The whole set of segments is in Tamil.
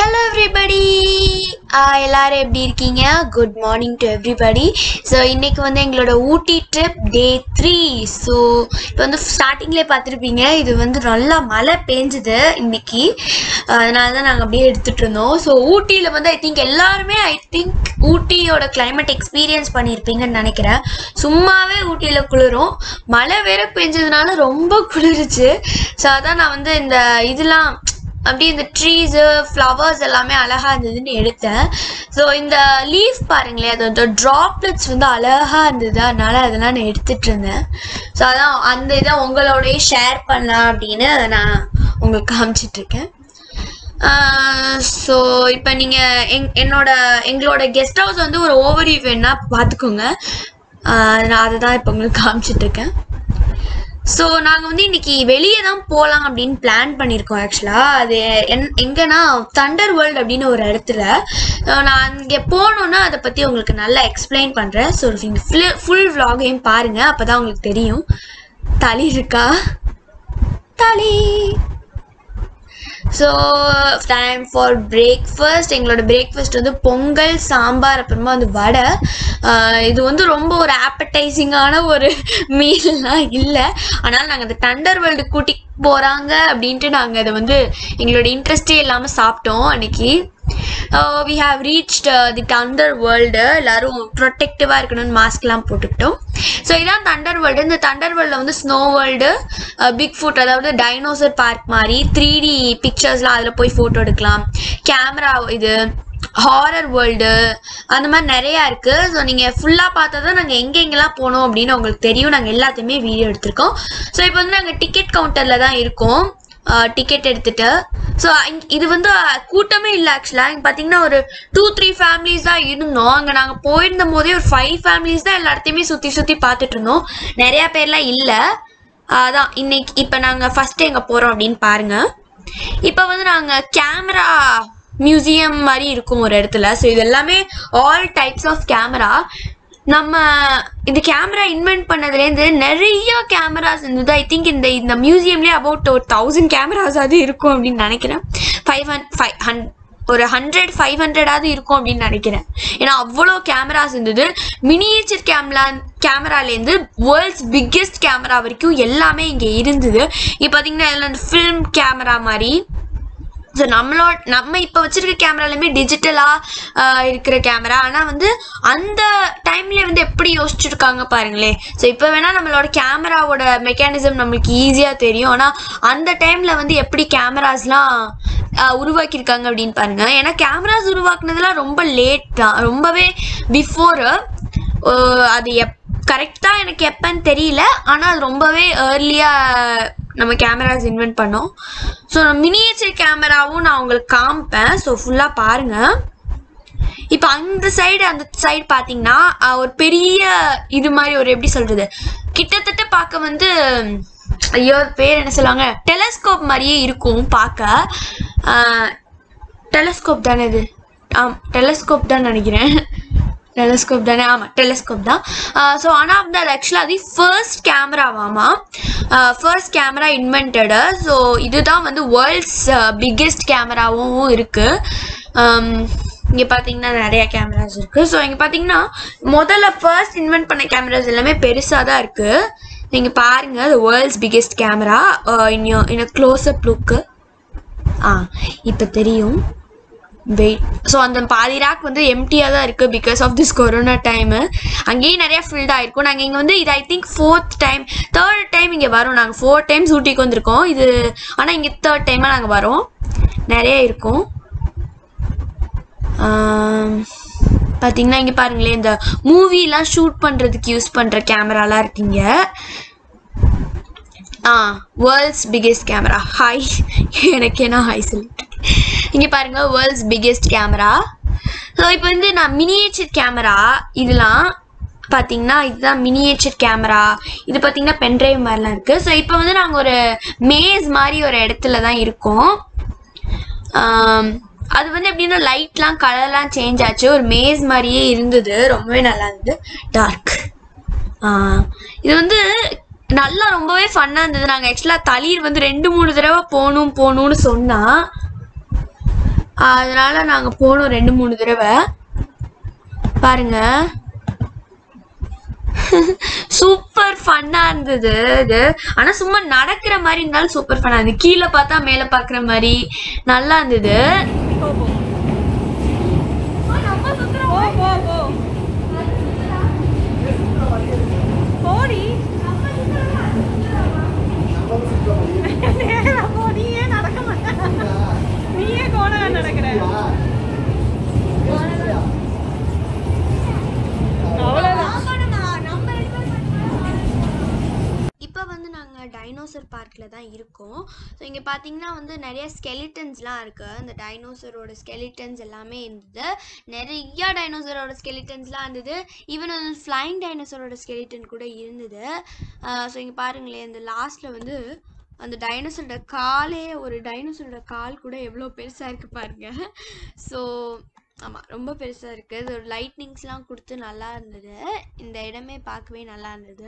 ஹலோ எவ்ரிபடி எல்லாரும் எப்படி இருக்கீங்க good morning to everybody so இன்னைக்கு வந்து எங்களோட Ooty trip day three so இப்போ வந்து ஸ்டார்டிங்லேயே பார்த்துருப்பீங்க இது வந்து நல்லா மழை பேஞ்சுது இன்னைக்கு அதனால தான் நாங்கள் அப்படியே எடுத்துகிட்டு இருந்தோம் ஸோ ஊட்டியில் வந்து ஐ திங்க் எல்லாருமே ஐ திங்க் ஊட்டியோட climate எக்ஸ்பீரியன்ஸ் பண்ணியிருப்பீங்கன்னு நினைக்கிறேன் சும்மாவே ஊட்டியில் குளிரும் மழை வேற பெஞ்சதுனால ரொம்ப குளிருச்சு ஸோ அதான் நான் வந்து இந்த இதெல்லாம் அப்படியே இந்த ட்ரீஸு ஃப்ளவர்ஸ் எல்லாமே அழகா இருந்ததுன்னு எடுத்தேன் ஸோ இந்த லீஃப் பாருங்களேன் அதோட ட்ராப்லெட்ஸ் வந்து அழகா இருந்தது அதனால அதெல்லாம் நான் எடுத்துட்டு இருந்தேன் ஸோ அதான் அந்த இதை உங்களோடய ஷேர் பண்ணலாம் அப்படின்னு அதை நான் உங்களுக்கு காமிச்சிட்டு இருக்கேன் ஸோ இப்போ நீங்கள் எங் என்னோட எங்களோட கெஸ்ட் ஹவுஸ் வந்து ஒரு ஓவர்வியூ வேணா பார்த்துக்கோங்க ஆஹ் நான் அதை தான் இப்போ உங்களுக்கு காமிச்சிட்டு இருக்கேன் ஸோ நாங்கள் வந்து இன்னைக்கு வெளியே தான் போகலாம் அப்படின்னு பிளான் பண்ணியிருக்கோம் ஆக்சுவலாக அது என் எங்கன்னா தண்டர் வேர்ல்டு அப்படின்னு ஒரு இடத்துல அஹ் நான் அங்கே போனோன்னா அதை பற்றி உங்களுக்கு நல்லா எக்ஸ்பிளைன் பண்ணுறேன் ஸோ நீங்கள் ஃபுல் ஃபுல் vlog-ஐயும் பாருங்கள் அப்போ தான் உங்களுக்கு தெரியும் தளி இருக்கா தளி ஸோ டைம் ஃபார் பிரேக்ஃபாஸ்ட் எங்களோட பிரேக்ஃபாஸ்ட் வந்து பொங்கல் சாம்பார் அப்புறமா வந்து வடை ஆஹ் இது வந்து ரொம்ப ஒரு ஆப்படைசிங்கான ஒரு மீல்லாம் இல்லை ஆனால் நாங்கள் அந்த தண்டர் வேர்ல்டு கூட்டி போகிறாங்க அப்படின்ட்டு நாங்கள் அதை வந்து எங்களோட இன்ட்ரெஸ்டே இல்லாமல் சாப்பிட்டோம் அன்னைக்கு we have reached the thunder world எல்லாரும் ப்ரொடெக்டிவாக இருக்கணும்னு மாஸ்க்லாம் போட்டுக்கிட்டோம் ஸோ இதான் தண்டர் வேர்ல்டு இந்த தண்டர் வேர்ல்டில் வந்து ஸ்னோ வேர்ல்டு பிக் ஃபுட் அதாவது டைனோசர் பார்க் மாதிரி த்ரீ டி பிக்சர்ஸ்லாம் அதில் போய் ஃபோட்டோ எடுக்கலாம் கேமரா இது ஹாரர் வேர்ல்டு அந்த மாதிரி நிறையா இருக்குது ஸோ நீங்கள் ஃபுல்லாக பார்த்தா தான் நாங்கள் எங்கெங்கெல்லாம் போனோம் அப்படின்னு உங்களுக்கு தெரியும் நாங்கள் எல்லாத்தையுமே வீடியோ எடுத்திருக்கோம் ஸோ இப்போ வந்து நாங்கள் டிக்கெட் கவுண்டரில் தான் இருக்கோம் டிக்கெட் எடுத்துட்டு ஸோ இது வந்து அஹ், கூட்டமே இல்லை ஆக்சுவலாக இங்கே பார்த்தீங்கன்னா ஒரு டூ த்ரீ ஃபேமிலிஸ் தான் இருந்தோம் அங்கே நாங்கள் போயிருந்த போதே ஒரு ஃபைவ் ஃபேமிலிஸ் தான் எல்லா இடத்தையுமே சுற்றி சுற்றி பார்த்துட்டு இருந்தோம் நிறையா பேர்லாம் இல்லை அதான் இன்னைக்கு இப்போ நாங்கள் ஃபஸ்ட்டு எங்கே போகிறோம் அப்படின்னு பாருங்க இப்போ வந்து நாங்கள் கேமரா மியூசியம் மாதிரி இருக்கும் ஒரு இடத்துல ஸோ இது எல்லாமே ஆல் டைப்ஸ் ஆஃப் கேமரா நம்ம இந்த கேமரா இன்வென்ட் பண்ணதுலேருந்து நிறைய கேமராஸ் இருந்தது ஐ திங்க் இந்த இந்த மியூசியம்லேயே அபவுட் ஒரு தௌசண்ட் கேமராஸ் அது இருக்கும் அப்படின்னு நினைக்கிறேன் ஃபைவ் ஹண்ட் ஃபைவ் ஹண்ட் ஒரு ஹண்ட்ரட் ஃபைவ் ஹண்ட்ரடாவது இருக்கும் அப்படின்னு நினைக்கிறேன் ஏன்னா அவ்வளோ கேமராஸ் இருந்தது மினியேச்சர் கேமரா கேமராலேருந்து வேர்ல்ட்ஸ் பிக்கெஸ்ட் கேமரா வரைக்கும் எல்லாமே இங்கே இருந்தது இப்போ பார்த்தீங்கன்னா இதில் இந்த ஃபில்ம் கேமரா மாதிரி ஸோ நம்மளோட நம்ம இப்போ வச்சிருக்க கேமராலுமே டிஜிட்டலாக இருக்கிற கேமரா ஆனால் வந்து அந்த டைம்ல வந்து எப்படி யோசிச்சிருக்காங்க பாருங்களேன் ஸோ இப்போ வேணால் நம்மளோட கேமராவோட மெக்கானிசம் நம்மளுக்கு ஈஸியாக தெரியும் ஆனால் அந்த டைமில் வந்து எப்படி கேமராஸ்லாம் உருவாக்கியிருக்காங்க அப்படின்னு பாருங்க ஏன்னா கேமராஸ் உருவாக்குனதுலாம் ரொம்ப லேட் தான் ரொம்பவே பிஃபோரு அது எப் கரெக்டாக எனக்கு எப்போன்னு தெரியல ஆனால் அது ரொம்பவே ஏர்லியாக நம்ம கேமராஸ் இன்வென்ட் பண்ணோம் ஸோ மினியேச்சர் கேமராவும் நான் உங்களுக்கு காமிப்பேன் ஸோ ஃபுல்லாக பாருங்கள் இப்போ அந்த சைடு அந்த சைடு பார்த்தீங்கன்னா அஹ், ஒரு பெரிய இது மாதிரி ஒரு எப்படி சொல்கிறது கிட்டத்தட்ட பார்க்க வந்து ஐயோ பேர் என்ன சொல்லுவாங்க டெலஸ்கோப் மாதிரியே இருக்கும் பார்க்க டெலஸ்கோப் தானே இது ஆம் டெலஸ்கோப் தான் நினைக்கிறேன் டெலஸ்கோப் தானே ஆமாம் டெலஸ்கோப் தான் ஸோ ஆனால் வந்து அது ஆக்சுவலாக அது ஃபர்ஸ்ட் கேமராவாமா ஃபர்ஸ்ட் கேமரா இன்வென்டடு ஸோ இதுதான் வந்து வேர்ல்ட்ஸ் பிக்கெஸ்ட் கேமராவும் இருக்குது இங்கே பார்த்தீங்கன்னா நிறைய கேமராஸ் இருக்குது ஸோ இங்கே பார்த்தீங்கன்னா முதல்ல ஃபர்ஸ்ட் இன்வென்ட் பண்ண கேமராஸ் எல்லாமே பெருசாக தான் இருக்குது நீங்கள் பாருங்கள் the world's biggest camera in in close up look ஆ இப்போ தெரியும் வெயிட் ஸோ அந்த பாதி ரேக் வந்து எம்டியாக தான் இருக்குது because of this corona time அங்கேயும் நிறைய ஃபில்ட் ஆயிருக்கும் நாங்கள் இங்கே வந்து இது I think fourth time third time இங்கே வரோம் நாங்கள் ஃபோர் டைம்ஸ் ஊட்டிக்கு வந்திருக்கோம் இது ஆனால் இங்கே தேர்ட் டைமாக நாங்கள் வரோம் நிறைய இருக்கும் ஆம், பார்த்தீங்கன்னா இங்கே பாருங்களேன் இந்த மூவிலாம் ஷூட் பண்ணுறதுக்கு யூஸ் பண்ணுற கேமராலாம் இருக்கீங்க ஆ வேர்ல்ட்ஸ் பிக்கெஸ்ட் கேமரா ஹாய் எனக்கே நான் ஹாய் சொல்லிட்டு இங்கே பாருங்க வேர்ல்ட்ஸ் பிக்கெஸ்ட் கேமரா ஸோ இப்போ வந்து நான் மினியேச்சர் கேமரா இதெல்லாம் பார்த்தீங்கன்னா இதுதான் மினியேச்சர் கேமரா இது பார்த்தீங்கன்னா பென்ட்ரைவ் மாதிரிலாம் இருக்குது ஸோ இப்போ வந்து நாங்கள் ஒரு மேஸ் மாதிரி ஒரு இடத்துல தான் இருக்கோம் ஆம், அது வந்து எப்படின்னா லைட்லாம் கலர்லாம் சேஞ்ச் ஆச்சு ஒரு மேஸ் மாதிரியே இருந்தது ரொம்பவே நல்லா இருந்தது டார்க் இது வந்து நல்லா ரொம்பவே ஃபன்னாக இருந்தது நாங்கள் ஆக்சுவலாக தளிர் வந்து ரெண்டு மூணு தடவை போகணும் போகணும்னு சொன்னா அதனால நாங்க போனோம் ரெண்டு மூணு தடவை பாருங்க சூப்பர் ஃபன்னா இருந்தது இது ஆனா சும்மா நடக்கிற மாதிரி இருந்தாலும் சூப்பர் ஃபன்னா இருந்தது கீழே பார்த்தா மேல பாக்குற மாதிரி நல்லா இருந்தது போ போ போ போ போ போடி நேரா போ நீ ஏன் நடக்க மாட்ட நீ ஏன் கோணகா நடக்கிற அவ்வளவுதான் இப்போ வந்து நாங்கள் டைனோசர் பார்க்கில் தான் இருக்கோம் ஸோ இங்கே பார்த்தீங்கன்னா வந்து நிறைய ஸ்கெலிட்டன்ஸ்லாம் இருக்குது அந்த டைனோசரோட ஸ்கெலிட்டன்ஸ் எல்லாமே இருந்தது நிறைய டைனோசரோட ஸ்கெலிட்டன்ஸ்லாம் இருந்தது ஈவன் வந்து ஃப்ளைங் டைனோசரோட ஸ்கெலிட்டன் கூட இருந்தது ஸோ இங்கே பாருங்களேன் இந்த லாஸ்ட்டில் வந்து அந்த டைனோசரோட காலே ஒரு டைனோசரோட கால் கூட எவ்வளோ பெருசாக இருக்குது பாருங்க ஸோ ஆமாம் ரொம்ப பெருசாக இருக்குது இது ஒரு லைட்னிங்ஸ்லாம் கொடுத்து நல்லா இருந்தது இந்த இடமே பார்க்கவே நல்லா இருந்தது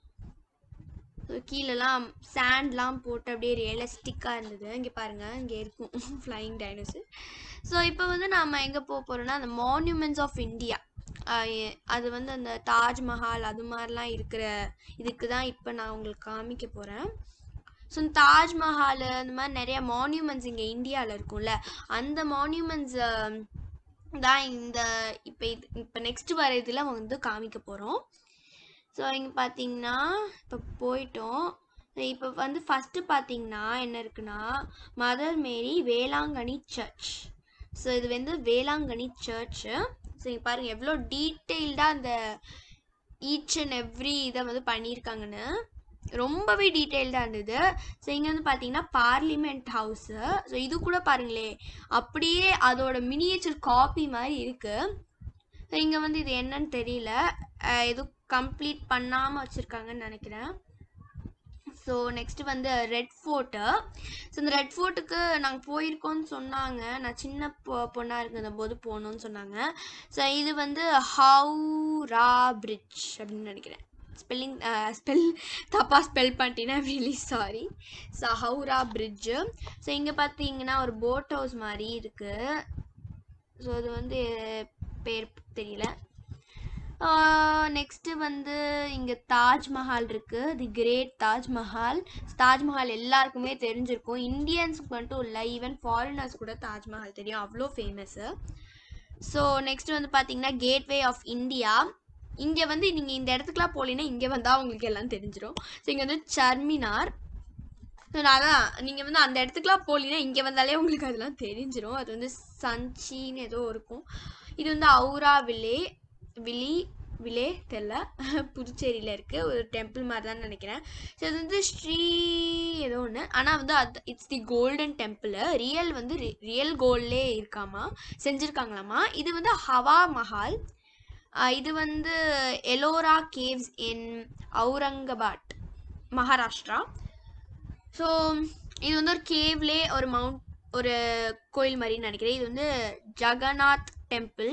ஸோ கீழெல்லாம் சாண்ட்லாம் போட்டு அப்படியே ரியலிஸ்டிக்காக இருந்தது இங்கே பாருங்கள் இங்கே இருக்கும் ஃப்ளைங் டைனோசர் ஸோ இப்போ வந்து நாம் எங்கே போக போகிறோம்னா அந்த மான்யூமெண்ட்ஸ் ஆஃப் இந்தியா அது வந்து அந்த தாஜ்மஹால் அது மாதிரிலாம் இருக்கிற இதுக்கு தான் இப்போ நான் உங்களுக்கு காமிக்க போகிறேன் ஸோ தாஜ்மஹால் அந்த மாதிரி நிறைய மான்யூமெண்ட்ஸ் இங்கே இந்தியாவில் இருக்கும்ல அந்த மான்யூமெண்ட்ஸ் தான் இந்த இப்போ இது இப்போ நெக்ஸ்ட் வர இதில் வந்து காமிக்க போகிறோம் ஸோ இங்கே பார்த்தீங்கன்னா இப்போ போயிட்டோம் இப்போ வந்து ஃபஸ்ட்டு பார்த்தீங்கன்னா என்ன இருக்குன்னா mother Mary Velankanni church so இது வந்து வேளாங்கண்ணி சர்ச்சு ஸோ இங்கே பாருங்கள் எவ்வளோ டீட்டெயில்டாக அந்த ஈச் அண்ட் எவ்ரி இதை வந்து பண்ணியிருக்காங்கன்னு ரொம்பவே டீட்டெயில்டாக இருந்தது ஸோ இங்கே வந்து பார்த்தீங்கன்னா பார்லிமெண்ட் ஹவுஸு ஸோ இது கூட பாருங்களே அப்படியே அதோட மினியேச்சர் காப்பி மாதிரி இருக்குது இங்கே வந்து இது என்னன்னு தெரியல அஹ் எதுவும் கம்ப்ளீட் பண்ணாமல் வச்சுருக்காங்கன்னு நினைக்கிறேன் ஸோ நெக்ஸ்ட் வந்து ரெட் ஃபோர்ட்டு ஸோ இந்த ரெட் ஃபோர்ட்டுக்கு நாங்கள் போயிருக்கோம்னு சொன்னாங்க நான் சின்ன பொ பொண்ணாக இருக்கிற போது போகணுன்னு சொன்னாங்க ஸோ இது வந்து ஹவுரா பிரிட்ஜ் அப்படின்னு நினைக்கிறேன் ஸ்பெல்லிங் ஸ்பெல் தப்பாக ஸ்பெல் பண்ணிட்டீங்கன்னா really sorry so Howrah bridge so இங்கே பார்த்தீங்கன்னா ஒரு போட் ஹவுஸ் மாதிரி இருக்குது ஸோ அது வந்து பேர் தெரியல நெக்ஸ்ட்டு வந்து இங்கே தாஜ்மஹால் இருக்குது தி கிரேட் தாஜ்மஹால் தாஜ்மஹால் எல்லாருக்குமே தெரிஞ்சிருக்கும் இந்தியன்ஸ்க்கு மட்டும் இல்லை ஈவன் ஃபாரினர்ஸ் கூட தாஜ்மஹால் தெரியும் அவ்வளோ ஃபேமஸ்ஸு ஸோ நெக்ஸ்ட் வந்து பார்த்தீங்கன்னா கேட்வே ஆஃப் இந்தியா இங்கே வந்து நீங்கள் இந்த இடத்துக்குலாம் போகலீங்கன்னா இங்கே வந்தால் உங்களுக்கு எல்லாம் தெரிஞ்சிடும் ஸோ இங்கே வந்து சர்மினார் ஸோ நான் அதான் நீங்கள் வந்து அந்த இடத்துக்குலாம் போகலீங்கன்னா இங்கே வந்தாலே உங்களுக்கு அதெல்லாம் தெரிஞ்சிடும் அது வந்து சஞ்சின்னு ஏதோ இருக்கும் இது வந்து அவுரா வில்லே வில்லி விலே தெரில புதுச்சேரியில் இருக்குது ஒரு டெம்பிள் மாதிரி தான் நினைக்கிறேன் ஸோ இது வந்து ஸ்ரீ ஏதோ ஒன்று ஆனால் வந்து அது it's the golden temple real வந்து ரியல் கோல்ட்லே இருக்காமா செஞ்சுருக்காங்களாமா இது வந்து ஹவா மஹால் ஆஹ் இது வந்து Ellora caves in Aurangabad Maharashtra so இது வந்து ஒரு கேவ்லே ஒரு மவுண்ட் ஒரு கோயில் மாதிரி நினைக்கிறேன் இது வந்து ஜெகநாத் டெம்பிள்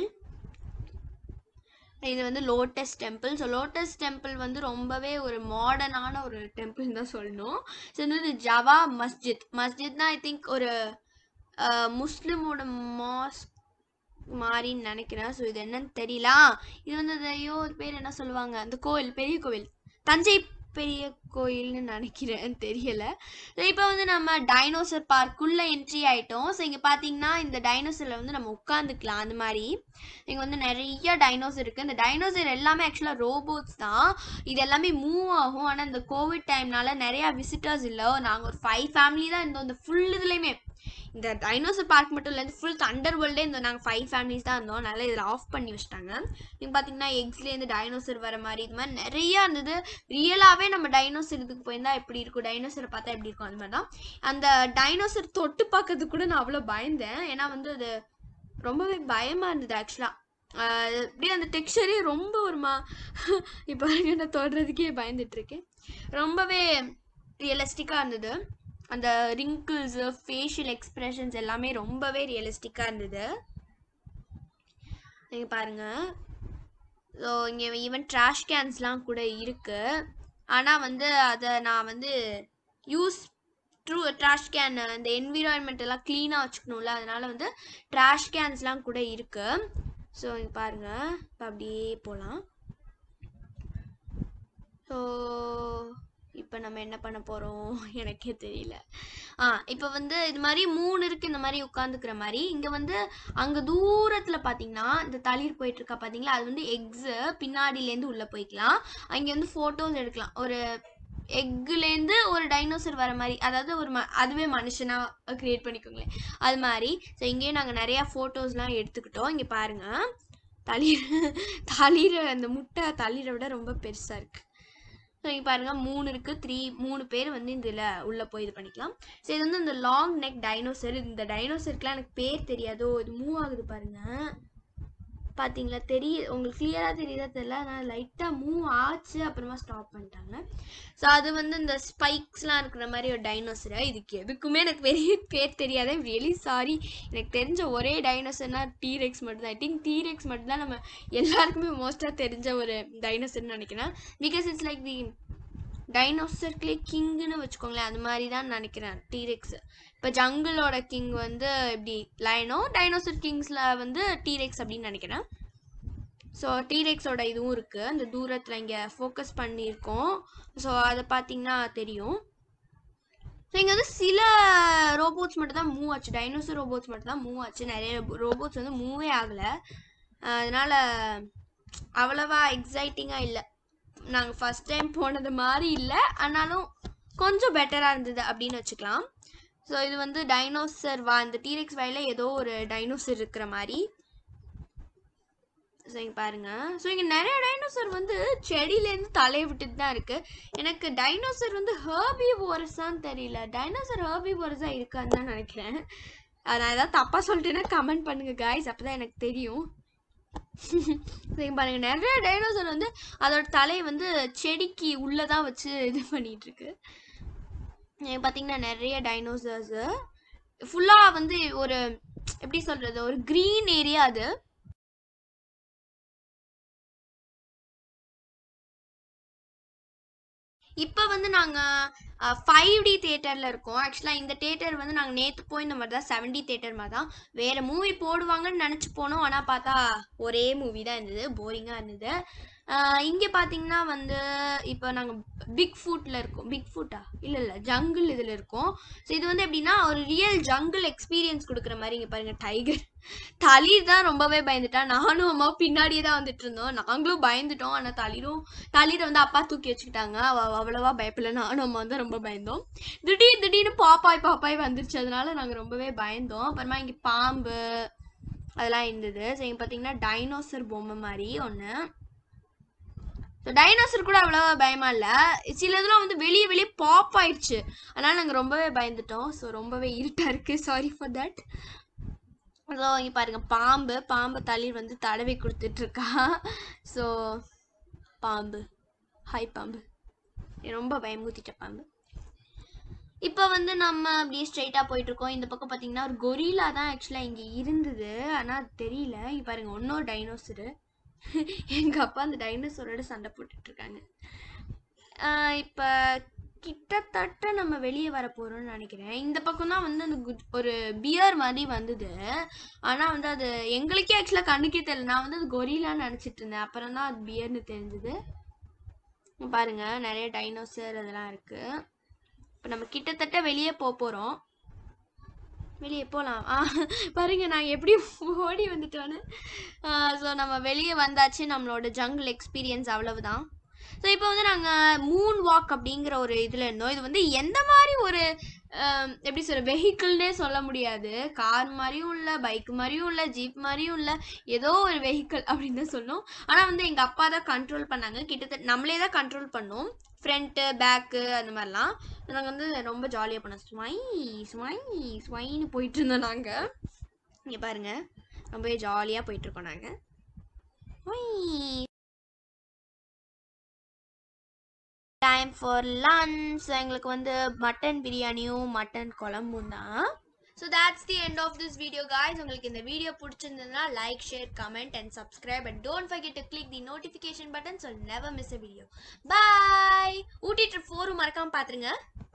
இது வந்து lotus temple so lotus temple வந்து ரொம்பவே ஒரு மாடர்னான ஒரு டெம்பிள் தான் சொல்லணும் ஸோ இது வந்து ஜவா மஸ்ஜித் மஸ்ஜித்னா ஐ திங்க் ஒரு அஹ், முஸ்லிமோட மாஸ்க் மாறின்னு நினைக்கிறேன் ஸோ இது என்னன்னு தெரியல ஆ, இது வந்து அது ஐயோ அது பேர் என்ன சொல்லுவாங்க அந்த கோவில் பெரிய கோவில் தஞ்சை பெரிய கோயில்னு நினைக்கிறேன் தெரியல இப்போ வந்து நம்ம டைனோசர் பார்க்குள்ளே என்ட்ரி ஆயிட்டோம் ஸோ இங்கே பார்த்தீங்கன்னா இந்த டைனோசரில் வந்து நம்ம உட்காந்துக்கலாம் அந்த மாதிரி இங்கே வந்து நிறைய டைனோசர் இருக்குது இந்த டைனோசர் எல்லாமே ஆக்சுவலாக ரோபோட்ஸ் தான் இது எல்லாமே மூவ் ஆகும் ஆனால் இந்த கோவிட் டைம்னால நிறையா விசிட்டர்ஸ் இல்லை நாங்கள் ஒரு ஃபைவ் ஃபேமிலி தான் இருந்தோம் இந்த ஃபுல் இதுலேயுமே இந்த டைனோசர் பார்க் மட்டும் இல்லை ஃபுல் தண்டர் வேர்ல்டே இருந்தோம் நாங்கள் ஃபைவ் ஃபேமிலிஸ் தான் இருந்தோம் அதனால இதில் ஆஃப் பண்ணி வச்சிட்டாங்க நீங்கள் பார்த்தீங்கன்னா எக்ஸ்லேருந்து டைனோசர் வர மாதிரி இது மாதிரி நிறையா இருந்தது ரியலாகவே நம்ம டைனோசர் இதுக்கு போயிருந்தா எப்படி இருக்கும் டைனோசரை பார்த்தா எப்படி இருக்கும் அந்த மாதிரி தான் அந்த டைனோசர் தொட்டு பார்க்கறதுக்கு கூட நான் அவ்வளோ பயந்தேன் ஏன்னா வந்து அது ரொம்பவே பயமாக இருந்தது ஆக்சுவலாக அப்படியே அந்த டெக்ஸ்சரே ரொம்ப ஒரு மா இப்போ நான் தொடுறதுக்கே பயந்துட்டு இருக்கேன் ரொம்பவே ரியலிஸ்டிக்காக இருந்தது அந்த ரிங்கிள்ஸு ஃபேஷியல் எக்ஸ்பிரஷன்ஸ் எல்லாமே ரொம்பவே ரியலிஸ்டிக்காக இருந்தது நீங்கள் பாருங்கள் ஸோ இங்கே ஈவன் ட்ராஷ் கேன்ஸ்லாம் கூட இருக்குது ஆனால் வந்து அதை நான் வந்து யூஸ் ட்ரூ ட்ராஷ் கேன் இந்த என்விரான்மெண்ட் எல்லாம் க்ளீனாக வச்சுக்கணும்ல அதனால வந்து ட்ராஷ் கேன்ஸ்லாம் கூட இருக்கு ஸோ இங்கே பாருங்க இப்போ அப்படியே போகலாம் ஸோ இப்போ நம்ம என்ன பண்ண போகிறோம் எனக்கே தெரியல ஆ இப்போ வந்து இது மாதிரி மூணு இருக்குது இந்த மாதிரி உட்காந்துக்கிற மாதிரி இங்கே வந்து அங்கே தூரத்தில் பார்த்தீங்கன்னா இந்த தளிர் போயிட்டு இருக்கா பார்த்தீங்களா அது வந்து எக்ஸு பின்னாடியிலேருந்து உள்ளே போய்க்கலாம் அங்கே வந்து ஃபோட்டோஸ் எடுக்கலாம் ஒரு எக்குலேருந்து ஒரு டைனோசர் வர மாதிரி அதாவது ஒரு ம அதுவே மனுஷனாக க்ரியேட் பண்ணிக்கோங்களேன் அது மாதிரி ஸோ இங்கேயும் நாங்கள் நிறையா ஃபோட்டோஸ்லாம் எடுத்துக்கிட்டோம் இங்கே பாருங்கள் தளிர் தளிர் அந்த முட்டை தளிரை விட ரொம்ப பெருசாக இருக்குது ஸோ இங்கே பாருங்கள் மூணு இருக்குது த்ரீ மூணு பேர் வந்து இதில் உள்ளே போய் இது பண்ணிக்கலாம் ஸோ இது வந்து இந்த லாங் நெக் டைனோசர் இந்த டைனோசருக்குலாம் எனக்கு பேர் தெரியாதோ இது மூவ் ஆகுது பாருங்கள் பார்த்தீங்களா தெரிய உங்களுக்கு கிளியராக தெரியுதா தெரியல ஆனால் லைட்டாக மூவ் ஆச்சு அப்புறமா ஸ்டாப் பண்ணிட்டாங்க ஸோ அது வந்து இந்த ஸ்பைக்ஸ்லாம் இருக்கிற மாதிரி ஒரு டைனோசரு இதுக்கு எதுக்குமே எனக்கு பெரிய பேர் தெரியாது ரியலி சாரி எனக்கு தெரிஞ்ச ஒரே டைனோசர்னா டீரெக்ஸ் மட்டும்தான் ஐ திங்க் டீரெக்ஸ் மட்டும்தான் நம்ம எல்லாருக்குமே மோஸ்ட்டாக தெரிஞ்ச ஒரு டைனோசர்னு நினைக்கிறேன் பிகாஸ் இட்ஸ் லைக் தி டைனோசர்க்லே கிங்குன்னு வச்சுக்கோங்களேன் அது மாதிரி தான் நினைக்கிறேன் டீரெக்ஸ் இப்போ ஜங்கிளோட கிங் வந்து இப்படி லைனோ டைனோசர் கிங்ஸில் வந்து டீரெக்ஸ் அப்படின்னு நினைக்கிறேன் ஸோ டீரெக்ஸோட இதுவும் இருக்குது அந்த தூரத்தில் இங்கே ஃபோக்கஸ் பண்ணியிருக்கோம் ஸோ அதை பார்த்தீங்கன்னா தெரியும் ஸோ இங்கே வந்து சில ரோபோட்ஸ் மட்டும் தான் மூவ் ஆச்சு டைனோசர் ரோபோட்ஸ் மட்டும் தான் மூவ் ஆச்சு நிறைய ரோபோட்ஸ் வந்து மூவே ஆகலை அதனால் அவ்வளவா எக்ஸைட்டிங்காக இல்லை நாங்கள் ஃபஸ்ட் டைம் போனது மாதிரி இல்லை ஆனாலும் கொஞ்சம் பெட்டராக இருந்தது அப்படின்னு வச்சுக்கலாம் ஸோ இது வந்து டைனோசர் வா இந்த டீரெக்ஸ் வாயில ஏதோ ஒரு டைனோசர் இருக்கிற மாதிரி ஸோ இங்கே பாருங்க ஸோ இங்கே நிறைய டைனோசர் வந்து செடியிலேருந்து தலையை விட்டுட்டு தான் இருக்கு எனக்கு டைனோசர் வந்து ஹர்பி போரஸான்னு தெரியல டைனோசர் ஹர்பி போரஸா இருக்கான்னு தான் நினைக்கிறேன் அது நான் ஏதாவது தப்பாக சொல்லிட்டேன்னா கமெண்ட் பண்ணுங்க காய்ஸ் அப்போ தான் எனக்கு தெரியும் சரி பாருங்க நிறைய டைனோசர் வந்து அதோட தலையை வந்து செடிக்கு உள்ளே தான் வச்சு இது பண்ணிட்டு இருக்கு இங்க பார்த்தீங்கன்னா நிறைய டைனோசர்ஸு ஃபுல்லாக வந்து ஒரு எப்படி சொல்கிறது ஒரு க்ரீன் ஏரியா அது இப்போ வந்து நாங்கள் ஃபைவ் டி தேட்டரில் இருக்கோம் ஆக்சுவலாக இந்த தேட்டர் வந்து நாங்கள் நேற்று போய் இந்த மாதிரி தான் செவன் டி தேட்டர் மாதிரி தான் வேறு மூவி போடுவாங்கன்னு நினச்சி போனோம் ஆனால் பார்த்தா ஒரே மூவி தான் இருந்தது போரிங்காக இருந்தது இங்கே பார்த்தீங்கன்னா வந்து இப்போ நாங்கள் பிக் ஃபுட்டில் இருக்கோம் பிக் ஃபுட்டா இல்லை இல்லை ஜங்கிள் இதில் இருக்கோம் ஸோ இது வந்து எப்படின்னா ஒரு ரியல் ஜங்கிள் எக்ஸ்பீரியன்ஸ் கொடுக்குற மாதிரி இங்கே பாருங்கள் டைகர் தளிர் தான் ரொம்பவே பயந்துட்டா நானும் அம்மா பின்னாடியே தான் வந்துட்டு இருந்தோம் நாங்களும் பயந்துட்டோம் ஆனால் தளிரும் தளிரை வந்து அப்பா தூக்கி வச்சுக்கிட்டாங்க அவ அவ்வளோவா பயப்படல நானும் அம்மா தான் ரொம்ப பயந்தோம் திடீர் திடீர்னு பாப்பாய் பாப்பாய் வந்துருச்சு அதனால நாங்கள் ரொம்பவே பயந்தோம் அப்புறமா இங்கே பாம்பு அதெல்லாம் இருந்தது ஸோ இங்கே பார்த்தீங்கன்னா டைனோசர் பொம்மை மாதிரி ஒன்று ஸோ டைனோசர் கூட அவ்வளோவா பயமா இல்லை சில இதெல்லாம் வந்து வெளியே வெளியே பாப் ஆயிடுச்சு அதனால நாங்கள் ரொம்பவே பயந்துட்டோம் ஸோ ரொம்பவே இருட்டாக இருக்குது சாரி ஃபார் தட் ஸோ இங்கே பாருங்க பாம்பு பாம்பு தளிர் வந்து தடவி கொடுத்துட்ருக்கா ஸோ பாம்பு ஹாய் பாம்பு எனக்கு ரொம்ப பயமுத்திட்ட பாம்பு இப்போ வந்து நம்ம அப்படியே ஸ்ட்ரைட்டாக போயிட்டுருக்கோம் இந்த பக்கம் பார்த்தீங்கன்னா ஒரு கொரிலா தான் ஆக்சுவலாக இங்கே இருந்தது ஆனால் அது தெரியல இங்க பாருங்க இன்னொரு டைனோசரு எங்கள் அப்பா அந்த டைனோசரோட சண்டை போட்டுட்ருக்காங்க இப்போ கிட்டத்தட்ட நம்ம வெளியே வர போகிறோம்னு நினைக்கிறேன் இந்த பக்கம் தான் வந்து அந்த குட்- ஒரு பியர் மாதிரி வந்தது ஆனால் வந்து அது எங்களுக்கே ஆக்சுவலாக கண்ணுக்கே தெரியல நான் வந்து அது கொரிலான்னு நினச்சிட்டு இருந்தேன் அப்புறம் தான் அது பியர்னு தெரிஞ்சுது இங்க பாருங்க நிறைய டைனோசர் அதெல்லாம் இருக்கு இப்போ நம்ம கிட்டத்தட்ட வெளியே போக போகிறோம் வெளியே போகலாம் ஆ பாருங்க நான் எப்படி ஓடி வந்துட்டோன்னு ஸோ நம்ம வெளியே வந்தாச்சு நம்மளோட ஜங்கிள் எக்ஸ்பீரியன்ஸ் அவ்வளவுதான் ஸோ இப்போ வந்து நாங்கள் மூன் வாக் அப்படிங்கிற ஒரு இதில் இருந்தோம் இது வந்து எந்த மாதிரி ஒரு ஆம், எப்படி சொல்ற வெஹிக்கிள்னே சொல்ல முடியாது கார் மாதிரியும் இல்லை பைக் மாதிரியும் இல்லை ஜீப் மாதிரியும் இல்லை ஏதோ ஒரு வெஹிக்கிள் அப்படின்னு தான் சொன்னோம் ஆனால் வந்து எங்கள் அப்பா தான் கண்ட்ரோல் பண்ணாங்க கிட்டத்தட்ட நம்மளே தான் கண்ட்ரோல் பண்ணோம் ஃப்ரண்ட்டு பேக்கு அந்த மாதிரிலாம் நாங்கள் வந்து ரொம்ப ஜாலியாக பண்ணோம் ஸ்வை ஸ்வை ஸ்வைன்னு போயிட்டு இருந்தோம் நாங்கள் இங்கே பாருங்க ரொம்பவே ஜாலியாக போயிட்டுருக்கோம் நாங்கள் டைம் ஃபார் லன்ச் எங்களுக்கு வந்து மட்டன் பிரியாணியும் மட்டன் குழம்பும் தான் so that's the end of this video guys உங்களுக்கு இந்த வீடியோ பிடிச்சிருந்ததுன்னா like share comment and subscribe and don't forget to click the notification button so never miss a video bye Ooty trip ஃபோரும் மறக்காம பார்த்துருங்க